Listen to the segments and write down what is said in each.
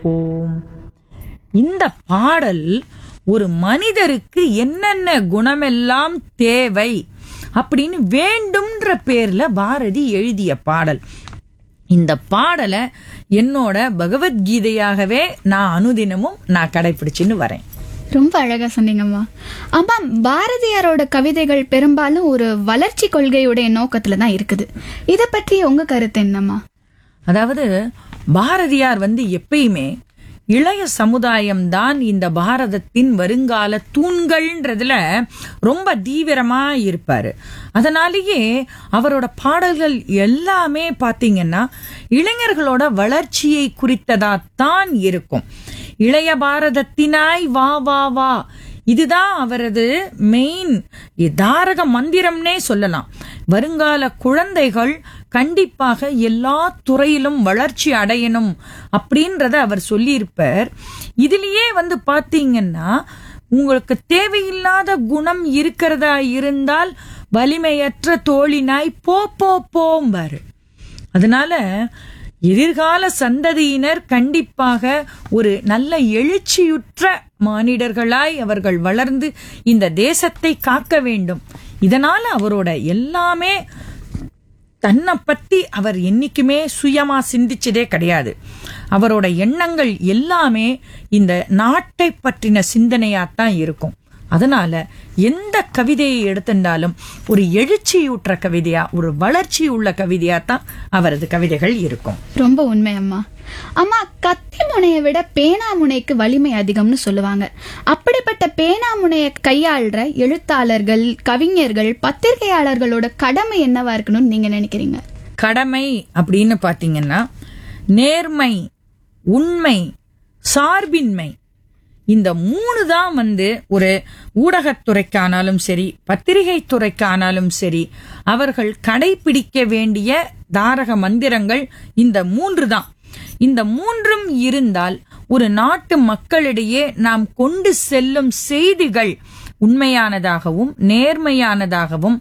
ஓம் இந்த பாடல் ஒரு மனிதருக்கு என்னென்ன குணமெல்லாம் தேவை அப்படின்னு வேண்டும்ன்ற பேர்ல பாரதி எழுதிய பாடல் இந்த பாடலை என்னோட பகவத்கீதையாகவே நான் அனுதினமும் நான் கடைபிடிச்சுன்னு வரேன் ரொம்ப அழகா சொன்னீங்கம்மா அம்மா பாரதியாரோட கவிதைகள் பெரும்பாலும் ஒரு வளர்ச்சி கொள்கையுடைய நோக்கத்துல தான் இருக்குது இத பற்றி உங்க கருத்து என்னம்மா அதாவது பாரதியார் வந்து எப்பயுமே இளைய சமுதாயம் தான் இந்த பாரதத்தின் வருங்கால தூண்கள்ன்றதுல ரொம்ப தீவிரமா இருப்பாரு அதனாலேயே அவரோட பாடல்கள் எல்லாமே பாத்தீங்கன்னா இளைஞர்களோட வளர்ச்சியை குறித்ததாத்தான் இருக்கும் இளைய பாரதத்தினாய் வா வா வா இதுதான் அவரது மெயின் தாரக மந்திரம்னே சொல்லலாம் வருங்கால குழந்தைகள் கண்டிப்பாக எல்லா துறையிலும் வளர்ச்சி அடையணும் அப்படின்றத அவர் சொல்லியிருப்பார் இதுலயே வந்து பாத்தீங்கன்னா உங்களுக்கு தேவையில்லாத குணம் இருக்கிறதா இருந்தால் வலிமையற்ற தோழினாய் போ போ போம்பாரு அதனால எதிர்கால சந்ததியினர் கண்டிப்பாக ஒரு நல்ல எழுச்சியுற்ற மானிடர்களாய் அவர்கள் வளர்ந்து இந்த தேசத்தை காக்க வேண்டும் இதனால அவரோட எல்லாமே தன்னை பத்தி அவர் என்னைக்குமே சுயமா சிந்திச்சதே கிடையாது அவரோட எண்ணங்கள் எல்லாமே இந்த நாட்டை பற்றின சிந்தனையாத்தான் இருக்கும் அதனால எந்த கவிதையை எடுத்திருந்தாலும் ஒரு எழுச்சியூற்ற கவிதையா ஒரு வளர்ச்சி உள்ள கவிதையா தான் அவரது கவிதைகள் இருக்கும் ரொம்ப உண்மை அம்மா அம்மா கத்தி முனையை விட பேனா முனைக்கு வலிமை அதிகம்னு சொல்லுவாங்க அப்படிப்பட்ட பேனா முனையை கையாள்ற எழுத்தாளர்கள் கவிஞர்கள் பத்திரிகையாளர்களோட கடமை என்னவா இருக்கணும்னு நீங்க நினைக்கிறீங்க கடமை அப்படின்னு பாத்தீங்கன்னா நேர்மை உண்மை சார்பின்மை இந்த மூணு தான் வந்து ஒரு ஊடகத்துறைக்கானாலும் சரி பத்திரிகை துறைக்கானாலும் சரி அவர்கள் கடைபிடிக்க வேண்டிய தாரக மந்திரங்கள் இந்த மூன்று தான் இந்த மூன்றும் இருந்தால் ஒரு நாட்டு மக்களிடையே நாம் கொண்டு செல்லும் செய்திகள் உண்மையானதாகவும் நேர்மையானதாகவும்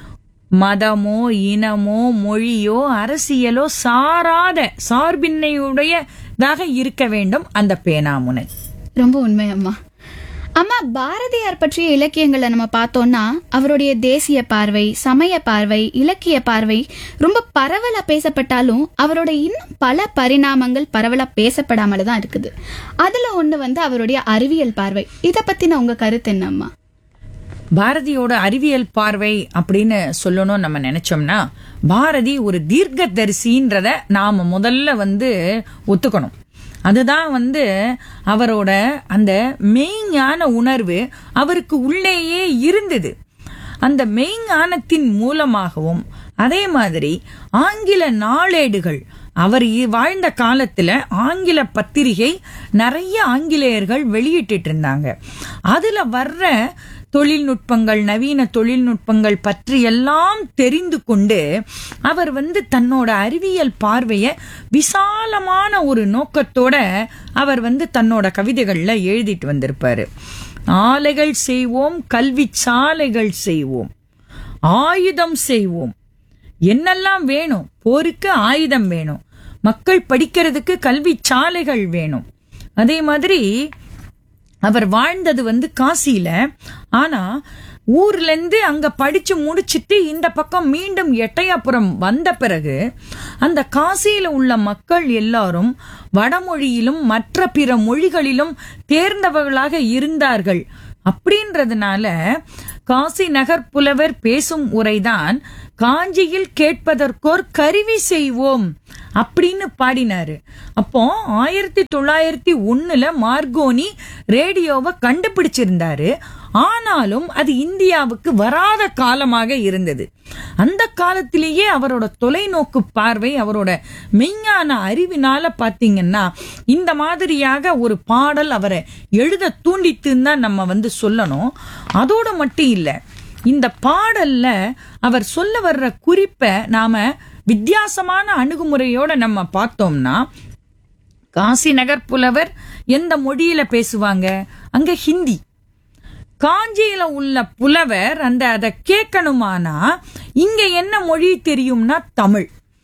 மதமோ இனமோ மொழியோ அரசியலோ சாராத சார்பின்னையுடையதாக இருக்க வேண்டும் அந்த பேனாமுனை ரொம்ப உண்மை அம்மா அம்மா பாரதியார் பற்றிய இலக்கியங்களை நம்ம பார்த்தோம்னா அவருடைய தேசிய பார்வை சமய பார்வை இலக்கிய பார்வை ரொம்ப பரவலா பேசப்பட்டாலும் அவரோட இன்னும் பல பரிணாமங்கள் பரவலா பேசப்படாமல தான் இருக்குது அதுல ஒண்ணு வந்து அவருடைய அறிவியல் பார்வை இத பத்தின உங்க கருத்து என்னம்மா பாரதியோட அறிவியல் பார்வை அப்படின்னு சொல்லணும் நம்ம நினைச்சோம்னா பாரதி ஒரு தீர்க்கதரிசின்றத நாம முதல்ல வந்து ஒத்துக்கணும் அதுதான் வந்து அவரோட அந்த மெய்ஞான உணர்வு அவருக்கு உள்ளேயே இருந்தது அந்த மெய்ஞானத்தின் மூலமாகவும் அதே மாதிரி ஆங்கில நாளேடுகள் அவர் இ- வாழ்ந்த காலத்துல ஆங்கில பத்திரிகை நிறைய ஆங்கிலேயர்கள் வெளியிட்டு இருந்தாங்க அதுல வர்ற தொழில்நுட்பங்கள் நவீன தொழில்நுட்பங்கள் பற்றி எல்லாம் தெரிந்து கொண்டு அவர் வந்து தன்னோட அறிவியல் பார்வைய விசாலமான ஒரு நோக்கத்தோட அவர் வந்து தன்னோட கவிதைகள்ல எழுதிட்டு வந்திருப்பாரு ஆலைகள் செய்வோம் கல்வி சாலைகள் செய்வோம் ஆயுதம் செய்வோம் என்னெல்லாம் வேணும் போருக்கு ஆயுதம் வேணும் மக்கள் படிக்கிறதுக்கு கல்வி சாலைகள் வேணும் அதே மாதிரி அவர் வாழ்ந்தது வந்து காசியில ஆனா ஊர்ல இருந்து அங்க படிச்சு முடிச்சிட்டு இந்த பக்கம் மீண்டும் எட்டயபுரம் வந்த பிறகு அந்த காசியில உள்ள மக்கள் எல்லாரும் வடமொழியிலும் மற்ற பிற மொழிகளிலும் தேர்ந்தவர்களாக இருந்தார்கள் அப்படின்றதுனால காசி நகர் புலவர் பேசும் உரைதான் காஞ்சியில் கேட்பதற்கோர் கருவி செய்வோம் அப்படின்னு பாடினாரு அப்போ ஆயிரத்தி தொள்ளாயிரத்தி ஒண்ணுல மார்கோனி ரேடியோவை கண்டுபிடிச்சிருந்தாரு ஆனாலும் அது இந்தியாவுக்கு வராத காலமாக இருந்தது அந்த காலத்திலேயே அவரோட தொலைநோக்கு பார்வை அவரோட மெய்ஞான அறிவினால பாத்தீங்கன்னா இந்த மாதிரியாக ஒரு பாடல் அவரை எழுத தூண்டித்துன்னு தான் நம்ம வந்து சொல்லணும் அதோட மட்டும் இல்ல இந்த பாடல்ல அவர் சொல்ல வர்ற குறிப்பை நாம வித்தியாசமான அணுகுமுறையோட நம்ம பார்த்தோம்னா காசி நகர் புலவர் எந்த மொழியில பேசுவாங்க அங்க ஹிந்தி காஞ்சியில உள்ள புலவர் அந்த அதை கேட்கணுமானா இங்க என்ன மொழி தெரியும்னா தமிழ்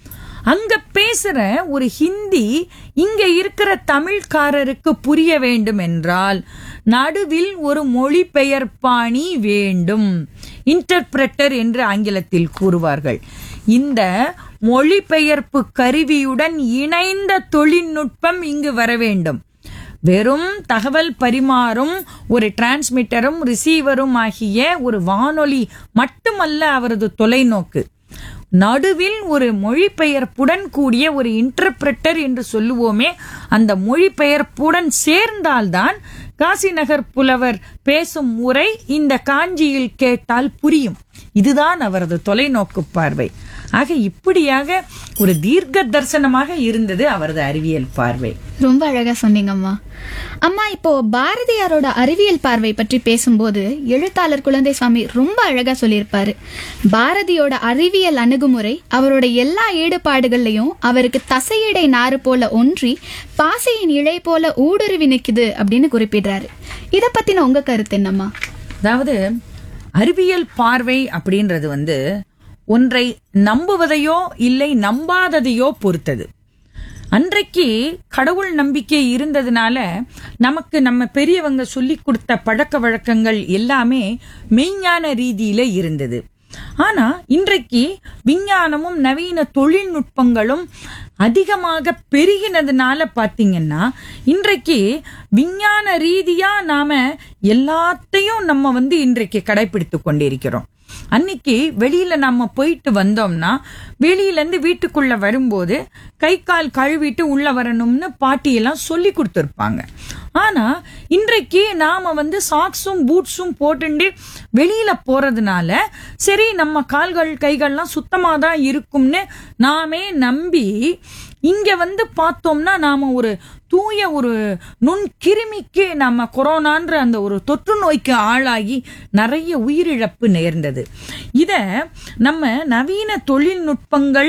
அங்க பேசுற ஒரு ஹிந்தி இங்க இருக்கிற தமிழ்காரருக்கு புரிய வேண்டும் என்றால் நடுவில் ஒரு மொழிபெயர்ப்பாணி வேண்டும் இன்டர்பிரட்டர் என்று ஆங்கிலத்தில் கூறுவார்கள் இந்த மொழிபெயர்ப்பு கருவியுடன் இணைந்த தொழில்நுட்பம் இங்கு வர வேண்டும் வெறும் தகவல் பரிமாறும் ஒரு டிரான்ஸ்மிட்டரும் ரிசீவரும் ஆகிய ஒரு வானொலி மட்டுமல்ல அவரது தொலைநோக்கு நடுவில் ஒரு மொழிபெயர்ப்புடன் கூடிய ஒரு இன்டர்பிரட்டர் என்று சொல்லுவோமே அந்த மொழிபெயர்ப்புடன் சேர்ந்தால்தான் காசி நகர் புலவர் பேசும் முறை இந்த காஞ்சியில் கேட்டால் புரியும் இதுதான் அவரது தொலைநோக்கு பார்வை ஆக இப்படியாக ஒரு தீர்க்க தரிசனமாக இருந்தது அவரது அறிவியல் பார்வை ரொம்ப அழகா சொன்னீங்கம்மா அம்மா இப்போ பாரதியாரோட அறிவியல் பார்வை பற்றி பேசும்போது எழுத்தாளர் குழந்தை சுவாமி ரொம்ப அழகா சொல்லியிருப்பாரு பாரதியோட அறிவியல் அணுகுமுறை அவரோட எல்லா ஈடுபாடுகள்லையும் அவருக்கு தசையடை நாறு போல ஒன்றி பாசையின் இழை போல ஊடுருவி நிக்குது அப்படின்னு குறிப்பிடுறாரு இத பத்தின உங்க கருத்து என்னம்மா அதாவது அறிவியல் பார்வை அப்படின்றது வந்து ஒன்றை நம்புவதையோ இல்லை நம்பாததையோ பொறுத்தது அன்றைக்கு கடவுள் நம்பிக்கை இருந்ததுனால நமக்கு நம்ம பெரியவங்க சொல்லி கொடுத்த பழக்க வழக்கங்கள் எல்லாமே மெய்ஞான ரீதியில இருந்தது ஆனா இன்றைக்கு விஞ்ஞானமும் நவீன தொழில்நுட்பங்களும் அதிகமாக பெருகினதுனால பாத்தீங்கன்னா இன்றைக்கு விஞ்ஞான ரீதியா நாம எல்லாத்தையும் நம்ம வந்து இன்றைக்கு கடைபிடித்து கொண்டிருக்கிறோம் அன்னைக்கு வெளியில நம்ம போயிட்டு வந்தோம்னா வெளியில இருந்து வீட்டுக்குள்ள வரும்போது கை கால் கழுவிட்டு உள்ள வரணும்னு பாட்டியெல்லாம் சொல்லி கொடுத்துருப்பாங்க ஆனா இன்றைக்கு நாம வந்து சாக்ஸும் பூட்ஸும் போட்டுண்டு வெளியில போறதுனால சரி நம்ம கால்கள் கைகள்லாம் சுத்தமா தான் இருக்கும்னு நாமே நம்பி இங்க வந்து பார்த்தோம்னா நாம ஒரு தூய ஒரு நுண் கிருமிக்கு நம்ம கொரோனான்ற அந்த ஒரு தொற்று நோய்க்கு ஆளாகி நிறைய உயிரிழப்பு நேர்ந்தது இத நம்ம நவீன தொழில்நுட்பங்கள்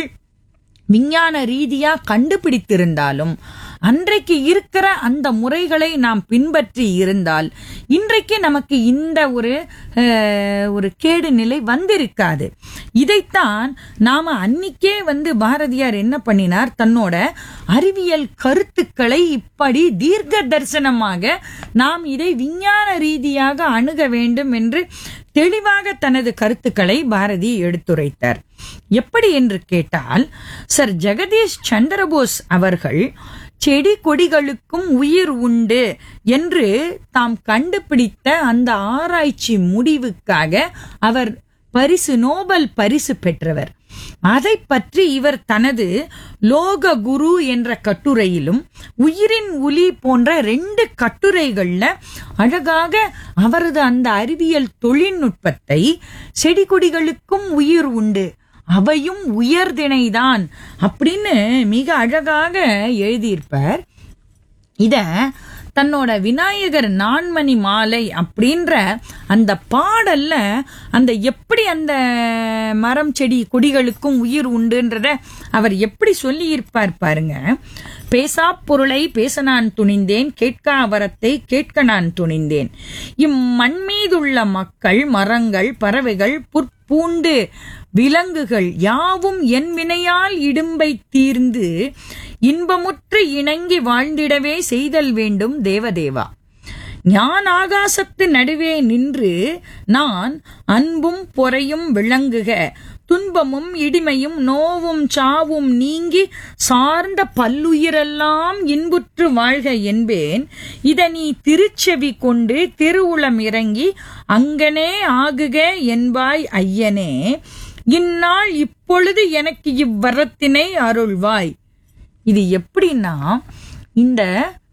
விஞ்ஞான ரீதியா கண்டுபிடித்திருந்தாலும் அன்றைக்கு இருக்கிற அந்த முறைகளை நாம் பின்பற்றி இருந்தால் இன்றைக்கு நமக்கு இந்த ஒரு அஹ், ஒரு கேடு நிலை வந்திருக்காது இதைத்தான் நாம அன்னிக்கே வந்து பாரதியார் என்ன பண்ணினார் தன்னோட அறிவியல் கருத்துக்களை இப்படி தீர்க்க தரிசனமாக நாம் இதை விஞ்ஞான ரீதியாக அணுக வேண்டும் என்று தெளிவாக தனது கருத்துக்களை பாரதி எடுத்துரைத்தார் எப்படி என்று கேட்டால் சர் ஜெகதீஷ் சந்திரபோஸ் அவர்கள் செடி கொடிகளுக்கும் உயிர் உண்டு என்று தாம் கண்டுபிடித்த அந்த ஆராய்ச்சி முடிவுக்காக அவர் பரிசு நோபல் பரிசு பெற்றவர் அதை பற்றி இவர் தனது லோக குரு என்ற கட்டுரையிலும் உயிரின் ஒலி போன்ற ரெண்டு கட்டுரைகள்ல அழகாக அவரது அந்த அறிவியல் தொழில்நுட்பத்தை செடி கொடிகளுக்கும் உயிர் உண்டு அவையும் உயர்திணைதான் அப்படின்னு மிக அழகாக எழுதியிருப்பார் இத தன்னோட விநாயகர் நான்மணி மாலை அப்படின்ற அந்த பாடல்ல அந்த எப்படி அந்த மரம் செடி கொடிகளுக்கும் உயிர் உண்டுன்றத அவர் எப்படி சொல்லி இருப்பார் பாருங்க பேசா பொருளை பேச நான் துணிந்தேன் கேட்கா வரத்தை கேட்க நான் துணிந்தேன் இம்மண் மீதுள்ள மக்கள் மரங்கள் பறவைகள் புற்பூண்டு விலங்குகள் யாவும் என் வினையால் இடும்பை தீர்ந்து இன்பமுற்று இணங்கி வாழ்ந்திடவே செய்தல் வேண்டும் தேவதேவா ஞான் ஆகாசத்து நடுவே நின்று நான் அன்பும் பொறையும் விளங்குக துன்பமும் இடிமையும் நோவும் சாவும் நீங்கி சார்ந்த பல்லுயிரெல்லாம் இன்புற்று வாழ்க என்பேன் இத நீ திருச்செவி கொண்டு திருவுளம் இறங்கி அங்கனே ஆகுக என்பாய் ஐயனே இந்நாள் இப்பொழுது எனக்கு இவ்வரத்தினை அருள்வாய் இது எப்படின்னா இந்த